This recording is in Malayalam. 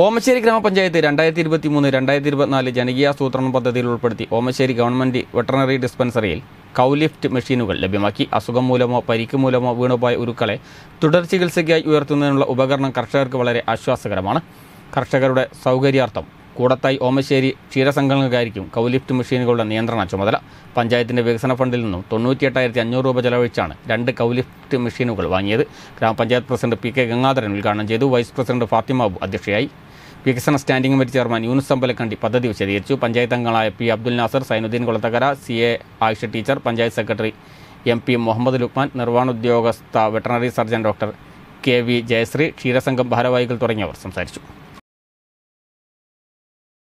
ഓമശ്ശേരി ഗ്രാമപഞ്ചായത്ത് രണ്ടായിരത്തി ഇരുപത്തി മൂന്ന് രണ്ടായിരത്തി ഇരുപത്തിനാല് ജനകീയാസൂത്രണം പദ്ധതിയിൽ ഉൾപ്പെടുത്തി ഓമശ്ശേരി ഗവൺമെന്റ് വെറ്ററിനറി ഡിസ്പെൻസറിയിൽ കൗലിഫ്റ്റ് മെഷീനുകൾ ലഭ്യമാക്കി അസുഖം മൂലമോ പരിക്ക് മൂലമോ വീണുപോയ ഉരുക്കളെ തുടർ ചികിത്സയ്ക്കായി ഉയർത്തുന്നതിനുള്ള ഉപകരണം കർഷകർക്ക് വളരെ ആശ്വാസകരമാണ് കർഷകരുടെ സൗകര്യാർത്ഥം കൂടത്തായി ഓമശ്ശേരി ക്ഷീരസംഘങ്ങൾക്കായിരിക്കും കൗലിഫ്റ്റ് മെഷീനുകളുടെ നിയന്ത്രണ ചുമതല പഞ്ചായത്തിന്റെ വികസന ഫണ്ടിൽ നിന്നും തൊണ്ണൂറ്റിയെട്ടായിരത്തി അഞ്ഞൂറ് രൂപ ചെലവഴിച്ചാണ് രണ്ട് കൗലിഫ്റ്റ് മെഷീനുകൾ വാങ്ങിയത് ഗ്രാമപഞ്ചായത്ത് പ്രസിഡന്റ് പി കെ ഗംഗാധരൻ ഉദ്ഘാടനം ചെയ്തു വൈസ് പ്രസിഡന്റ് ഫാത്തിമ അബു അധ്യക്ഷയായി വികസന standing committee chairman Yunus Ambalakandi പദ്ധതി വിശദീകരിച്ചു പഞ്ചായത്ത് അംഗങ്ങളായ P Abdul Nasar Sainudheen Kulathakara C A Ayisha teacher panchayat secretary M P Muhammad Lukman നിർവ്വഹണ ഉദ്യോഗസ്ഥ veterinary surgeon doctor K V Jayasree ക്ഷീരസംഘം ഭാരവാഹികൾ തുടങ്ങിയവർ സംസാരിച്ചു